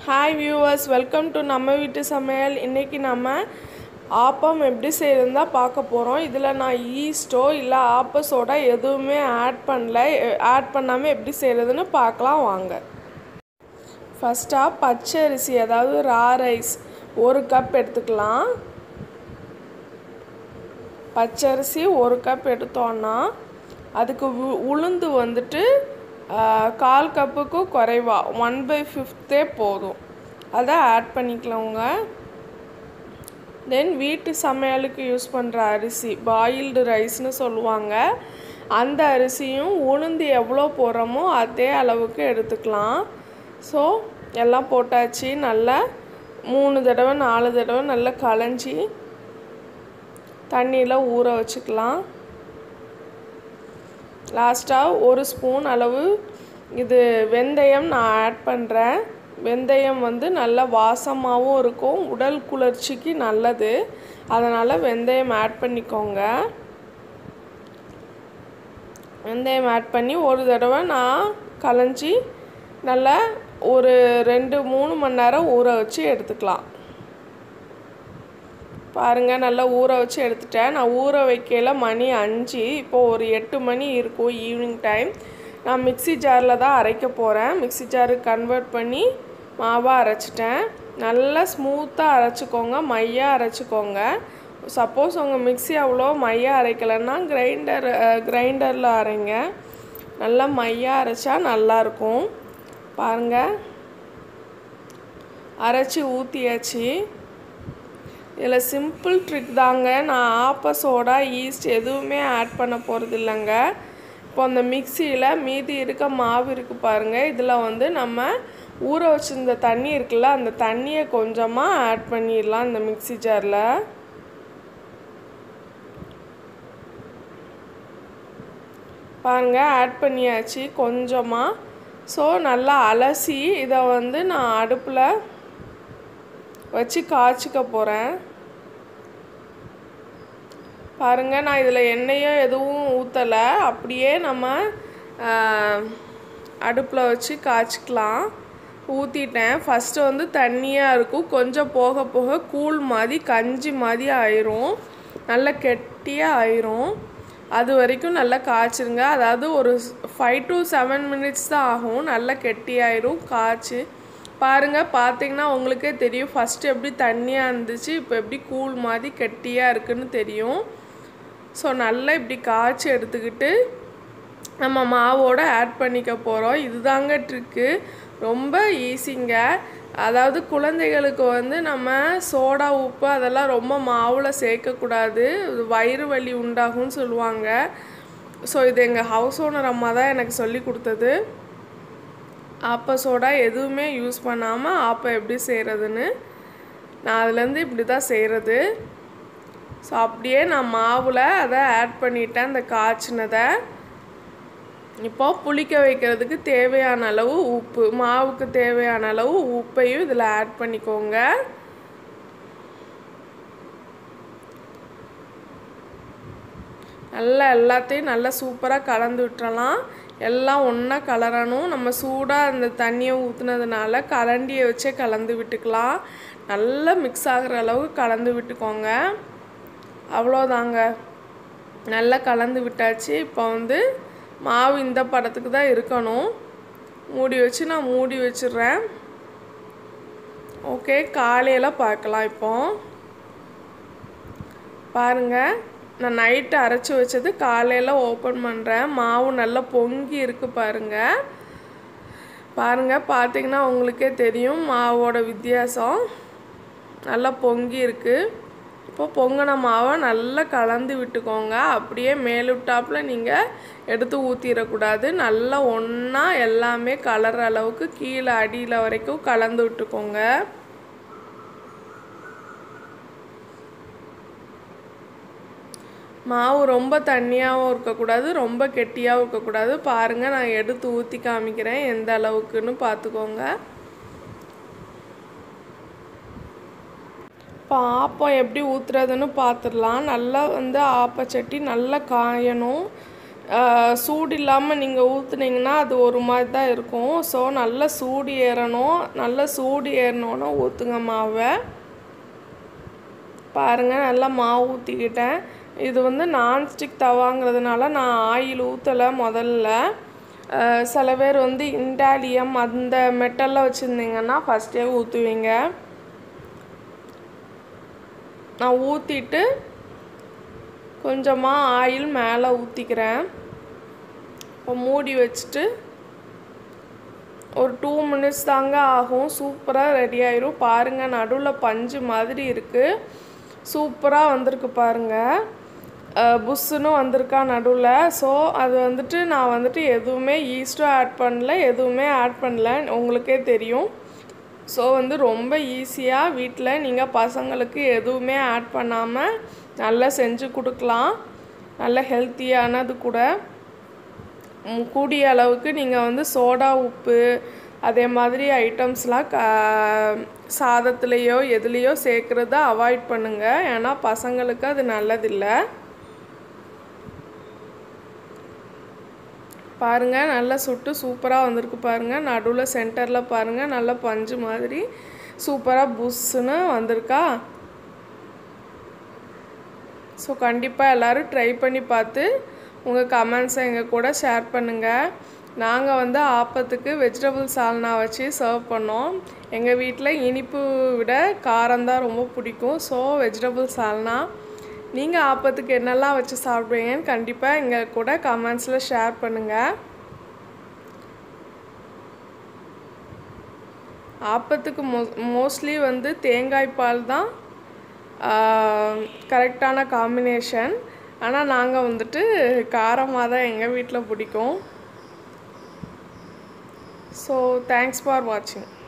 hi viewers welcome to நம்ம வீட்டு சமையல் இன்றைக்கி நம்ம ஆப்பம் எப்படி செய்யறதுன்னு தான் பார்க்க போகிறோம் இதில் நான் ஈஸ்டோ இல்லை ஆப்ப எதுவுமே ஆட் பண்ணல ஆட் பண்ணாமல் எப்படி செய்கிறதுன்னு பார்க்கலாம் வாங்க ஃபஸ்ட்டாக பச்சை அரிசி அதாவது ரா ரைஸ் ஒரு கப் எடுத்துக்கலாம் பச்சரிசி ஒரு கப் எடுத்தோன்னா அதுக்கு உ- உளுந்து வந்துட்டு ஆ, கால் கப்புக்கும் குறைவா ஒன் பை ஃபிஃப்த்தே போதும் அதை ஆட் பண்ணிக்கலாங்க தென் வீட்டு சமையலுக்கு யூஸ் பண்ணுற அரிசி பாயில்டு ரைஸ்னு சொல்லுவாங்க அந்த அரிசியும் உளுந்து எவ்வளோ போடுறோமோ அதே அளவுக்கு எடுத்துக்கலாம் ஸோ எல்லாம் போட்டாச்சு நல்லா மூணு தடவை நாலு தடவை நல்லா களைஞ்சி தண்ணியில் ஊற வச்சுக்கலாம் லாஸ்ட்டாக ஒரு ஸ்பூன் அளவு இது வெந்தயம் நான் ஆட் பண்ணுறேன் வெந்தயம் வந்து நல்ல வாசமாகவும் இருக்கும் உடல் குளிர்ச்சிக்கு நல்லது அதனால் வெந்தயம் ஆட் பண்ணிக்கோங்க வெந்தயம் ஆட் பண்ணி ஒரு தடவை நான் களைஞ்சி நல்லா ஒரு ரெண்டு மூணு மணி நேரம் ஊற வச்சு எடுத்துக்கலாம் பாருங்கள் நல்லா ஊற வச்சு எடுத்துட்டேன் நான் ஊற வைக்கல மணி அஞ்சு இப்போ ஒரு எட்டு மணி இருக்கும் ஈவினிங் டைம் நான் மிக்ஸி ஜாரில் தான் அரைக்க போகிறேன் மிக்ஸி ஜாருக்கு கன்வெர்ட் பண்ணி மாவாக அரைச்சிட்டேன் நல்லா ஸ்மூத்தாக அரைச்சிக்கோங்க மையாக அரைச்சிக்கோங்க சப்போஸ் உங்கள் மிக்ஸி அவ்வளோ மையாக அரைக்கலைன்னா கிரைண்டர் கிரைண்டரில் அரைங்க நல்லா மையாக அரைச்சா நல்லாயிருக்கும் பாருங்கள் அரைச்சி ஊற்றியாச்சு இதில் சிம்பிள் ட்ரிக் தாங்க நான் ஆப்ப சோடா ஈஸ்ட் எதுவுமே ஆட் பண்ண போகிறது இல்லைங்க இப்போ அந்த மிக்சியில் மீதி இருக்க மாவு இருக்குது பாருங்கள் இதில் வந்து நம்ம ஊற வச்சிருந்த தண்ணி இருக்குல்ல அந்த தண்ணியை கொஞ்சமாக ஆட் பண்ணிடலாம் இந்த மிக்ஸி ஜாரில் பாருங்க ஆட் பண்ணியாச்சு கொஞ்சமாக ஸோ நல்லா அலசி இதை வந்து நான் அடுப்பில் வச்சு காய்ச்சிக்க போகிறேன் பாருங்கள் நான் இதில் எண்ணெயோ எதுவும் ஊற்றலை அப்படியே நம்ம அடுப்பில் வச்சு காய்ச்சிக்கலாம் ஊற்றிட்டேன் ஃபஸ்ட்டு வந்து தண்ணியாக இருக்கும் கொஞ்சம் போக போக கூழ் மாதிரி கஞ்சி மாதிரி ஆயிரும் நல்லா கெட்டியாக ஆயிரும் அது வரைக்கும் நல்லா காய்ச்சிருங்க அதாவது ஒரு ஃபைவ் டு செவன் மினிட்ஸ் தான் ஆகும் நல்லா கெட்டியாயிரும் காய்ச்சி பாருங்கள் பார்த்தீங்கன்னா உங்களுக்கே தெரியும் ஃபஸ்ட்டு எப்படி தண்ணியாக இருந்துச்சு இப்போ எப்படி கூழ் மாதிரி கெட்டியாக இருக்குன்னு தெரியும் ஸோ நல்லா இப்படி காய்ச்சி எடுத்துக்கிட்டு நம்ம மாவோட ஆட் பண்ணிக்க போகிறோம் இதுதாங்க ட்ரிக்கு ரொம்ப ஈஸிங்க அதாவது குழந்தைகளுக்கு வந்து நம்ம சோடா உப்பு அதெல்லாம் ரொம்ப மாவில் சேர்க்கக்கூடாது இது வயிறு வலி உண்டாகும்னு சொல்லுவாங்க ஸோ இது எங்கள் ஹவுஸ் ஓனர் அம்மா தான் எனக்கு சொல்லி கொடுத்தது ஆப்ப சோடா எதுவுமே யூஸ் பண்ணாமல் ஆப்பம் எப்படி செய்கிறதுன்னு நான் அதுலேருந்து இப்படி தான் செய்கிறது ஸோ அப்படியே நான் மாவில் அதை ஆட் பண்ணிட்டேன் அந்த காய்ச்சினதை இப்போ புளிக்க வைக்கிறதுக்கு தேவையான அளவு உப்பு மாவுக்கு தேவையான அளவு உப்பையும் இதில் ஆட் பண்ணிக்கோங்க நல்லா எல்லாத்தையும் நல்லா சூப்பராக கலந்து விட்டுறலாம் எல்லாம் ஒன்றா கலரணும் நம்ம சூடாக அந்த தண்ணியை ஊற்றுனதுனால கரண்டியை வச்சே கலந்து விட்டுக்கலாம் நல்லா மிக்ஸ் ஆகிற அளவுக்கு கலந்து விட்டுக்கோங்க அவ்வளோதாங்க நல்லா கலந்து விட்டாச்சு இப்போ வந்து மாவு இந்த படத்துக்கு தான் இருக்கணும் மூடி வச்சு நான் மூடி வச்சிடுறேன் ஓகே காலையில் பார்க்கலாம் இப்போ பாருங்கள் நான் நைட்டு அரைச்சி வச்சது காலையில் ஓப்பன் பண்ணுறேன் மாவு நல்லா பொங்கி இருக்கு பாருங்கள் பாருங்கள் பார்த்தீங்கன்னா உங்களுக்கே தெரியும் மாவோட வித்தியாசம் நல்லா பொங்கி இருக்குது இப்போ பொங்கின மாவை நல்லா கலந்து விட்டுக்கோங்க அப்படியே மேலுட்டாப்பில் நீங்கள் எடுத்து ஊற்றிடக்கூடாது நல்லா ஒன்றா எல்லாமே கலர் அளவுக்கு கீழே அடியில் வரைக்கும் கலந்து விட்டுக்கோங்க மாவு ரொம்ப தண்ணியாகவும் இருக்கக்கூடாது ரொம்ப கெட்டியாகவும் இருக்கக்கூடாது பாருங்கள் நான் எடுத்து ஊற்றி காமிக்கிறேன் எந்த அளவுக்குன்னு பார்த்துக்கோங்க இப்போ ஆப்பம் எப்படி ஊற்றுறதுன்னு பார்த்துடலாம் நல்லா வந்து ஆப்பச்சட்டி நல்லா காயணும் சூடு இல்லாமல் நீங்கள் ஊற்றுனீங்கன்னா அது ஒரு மாதிரி தான் இருக்கும் ஸோ நல்லா சூடு ஏறணும் நல்லா சூடு ஏறினோன்னு ஊற்றுங்க மாவை பாருங்கள் நல்லா மாவு ஊற்றிக்கிட்டேன் இது வந்து நான்ஸ்டிக் தவாங்கிறதுனால நான் ஆயில் ஊற்றலை முதல்ல அஹ் சில பேர் வந்து இண்டாலியம் அந்த மெட்டலில் வச்சுருந்தீங்கன்னா ஃபஸ்ட்டே ஊற்றுவீங்க நான் ஊற்றிட்டு கொஞ்சமாக ஆயில் மேலே ஊற்றிக்கிறேன் இப்போ மூடி வச்சுட்டு ஒரு டூ மினிட்ஸ் தாங்க ஆகும் சூப்பராக ரெடி ஆயிரும் பாருங்கள் நடுவில் பஞ்சு மாதிரி இருக்குது சூப்பராக வந்திருக்கு பாருங்கள் அஹ் புஷ்ஷுன்னு வந்திருக்கா நடுவில் ஸோ அது வந்துட்டு நான் வந்துட்டு எதுவுமே ஈஸ்ட்டும் ஆட் பண்ணல எதுவுமே ஆட் பண்ணல உங்களுக்கே தெரியும் ஸோ வந்து ரொம்ப ஈஸியாக வீட்டில் நீங்கள் பசங்களுக்கு எதுவுமே ஆட் பண்ணாமல் நல்லா செஞ்சு கொடுக்கலாம் நல்ல ஹெல்த்தியானது கூட ம், கூடிய அளவுக்கு நீங்கள் வந்து சோடா உப்பு அதே மாதிரி ஐட்டம்ஸ்லாம் க சாதத்துலேயோ எதுலேயோ சேர்க்குறத அவாய்ட் பண்ணுங்கள் ஏன்னா பசங்களுக்கு அது நல்லதில்லை பாருங்கள் நல்லா சுட்டு சூப்பராக வந்திருக்கு பாருங்கள் நடுவில் சென்டரில் பாருங்கள் நல்லா பஞ்சு மாதிரி சூப்பராக புஷ்ஷுன்னு வந்திருக்கா ஸோ கண்டிப்பாக எல்லோரும் ட்ரை பண்ணி பார்த்து உங்கள் கமெண்ட்ஸை எங்கள் கூட ஷேர் பண்ணுங்கள் நாங்கள் வந்து ஆப்பத்துக்கு வெஜிடபிள் சால்னா வச்சு சர்வ் பண்ணோம் எங்கள் வீட்டில் இனிப்பு விட காரம் தான் ரொம்ப பிடிக்கும் ஸோ வெஜிடபிள் சால்னா நீங்கள் ஆப்பத்துக்கு என்னெல்லாம் வச்சு சாப்பிடுவீங்கன்னு கண்டிப்பாக எங்கள் கூட கமெண்ட்ஸில் ஷேர் பண்ணுங்கள் ஆப்பத்துக்கு மோ மோஸ்ட்லி வந்து தேங்காய் பால் தான் கரெக்டான காம்பினேஷன் ஆனால் நாங்கள் வந்துட்டு காரமாக தான் எங்கள் வீட்டில் பிடிக்கும் ஸோ தேங்க்ஸ் ஃபார் வாட்சிங்